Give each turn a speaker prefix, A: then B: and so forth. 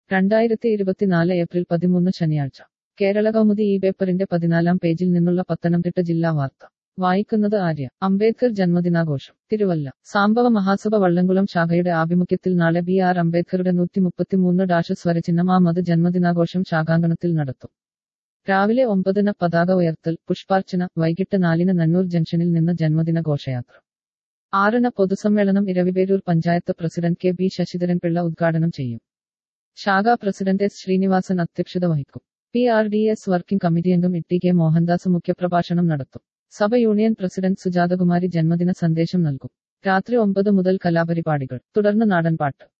A: രണ്ടായിരത്തി ഇരുപത്തിനാല് ഏപ്രിൽ പതിമൂന്ന് ശനിയാഴ്ച കേരള കൗമുദി ഈ പേപ്പറിന്റെ പതിനാലാം പേജിൽ നിന്നുള്ള പത്തനംതിട്ട ജില്ലാ വാർത്ത വായിക്കുന്നത് ആര്യ അംബേദ്കർ ജന്മദിനാഘോഷം തിരുവല്ല സാംബവ മഹാസഭ വള്ളംകുളം ശാഖയുടെ ആഭിമുഖ്യത്തിൽ നാളെ ബി ആർ അംബേദ്കറുടെ നൂറ്റി മുപ്പത്തിമൂന്ന് ഡാഷ് സ്വരചിഹ്നമാമത് ജന്മദിനാഘോഷം ശാഖാങ്കണത്തിൽ നടത്തും രാവിലെ ഒമ്പതിന് പതാക ഉയർത്തൽ പുഷ്പാർച്ചന വൈകിട്ട് നാലിന് നന്നൂർ ജംഗ്ഷനിൽ നിന്ന് ജന്മദിന ഘോഷയാത്ര ആറിന് പൊതുസമ്മേളനം Eraviperoor panchayat president K B Sasidharanpillai ഉദ്ഘാടനം ചെയ്യും ശാഖാ പ്രസിഡന്റ് എസ് ശ്രീനിവാസൻ അധ്യക്ഷത വഹിക്കും P R D S working committee അംഗം ഇ ടി കെ മോഹൻദാസ് മുഖ്യപ്രഭാഷണം നടത്തും സഭ യൂണിയൻ പ്രസിഡന്റ് സുജാതകുമാരി ജന്മദിന സന്ദേശം നൽകും രാത്രി ഒമ്പത് മുതൽ കലാപരിപാടികൾ തുടർന്ന് നാടൻപാട്ട്